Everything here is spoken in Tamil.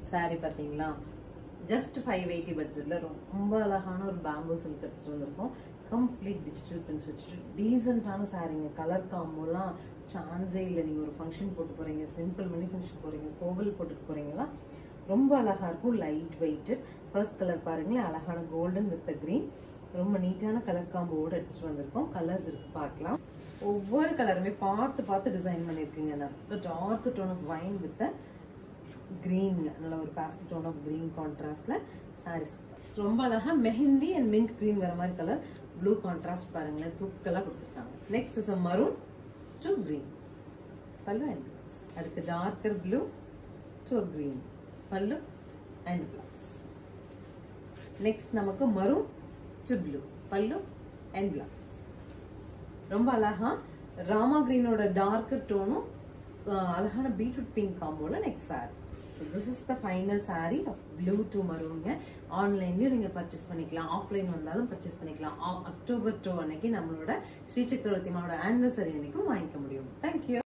saree பாத்தீங்களா ஜஸ்ட் ஃபைவ் எயிட்டி பட்ஜெட்ல ரொம்ப அழகான ஒரு பேம்பூ சில்க் எடுத்துட்டு வந்திருக்கோம் கம்ப்ளீட் டிஜிட்டல் பிரிண்ட்ஸ் வச்சுட்டு டீசென்டான சாரீங்க கலர் காம்போலாம் சான்ஸே இல்லை நீங்க ஒரு ஃபங்க்ஷன் போட்டு போறீங்க சிம்பிள் மணி ஃபங்க்ஷன் போறீங்க கோவில் போட்டுட்டு போறீங்களா ரொம்ப அழகா இருக்கும் லைட் வெயிட் ஃபர்ஸ்ட் கலர் பாருங்களேன் அழகான கோல்டன் வித் கிரீன் ரொம்ப நீட்டான கலர் காம்போவோட எடுத்துட்டு வந்திருக்கோம் கலர்ஸ் இருக்கு பார்க்கலாம் ஒவ்வொரு கலருமே பார்த்து பார்த்து டிசைன் பண்ணியிருக்கீங்க நான் dark tone of wine with green நல்ல ஒரு பேஸ்டல் டோன் ஆஃப் கிரீன் கான்ட்ராஸ்ட்ல சாரீஸ் ரொம்ப அழகா மெஹந்தி அண்ட் மின்ட் கிரீன் வர மாதிரி கலர் ப்ளூ கான்ட்ராஸ்ட் பாருங்களேன் தூக்கலா கொடுத்துருக்காங்க next is a maroon to green pallu and blouse அடுத்து darker blue to green pallu and blouse next நமக்கு maroon to blue pallu and blouse ரொம்ப அழகா ராமா கிரீனோட டார்க் டோனும் அழகான பீட்ரூட் பிங்க் காம்போல next sari so this is the final sari of blue to மரூனுங்க ஆன்லைன்லயும் நீங்க பர்ச்சேஸ் பண்ணிக்கலாம் ஆஃப்லைன் வந்தாலும் பர்ச்சேஸ் பண்ணிக்கலாம் அக்டோபர் டூ அன்னைக்கு நம்மளோட ஸ்ரீ சக்கரவர்த்தி மாவோட ஆனிவர்சரி அன்னைக்கும் வாங்கிக்க முடியும் தேங்க்யூ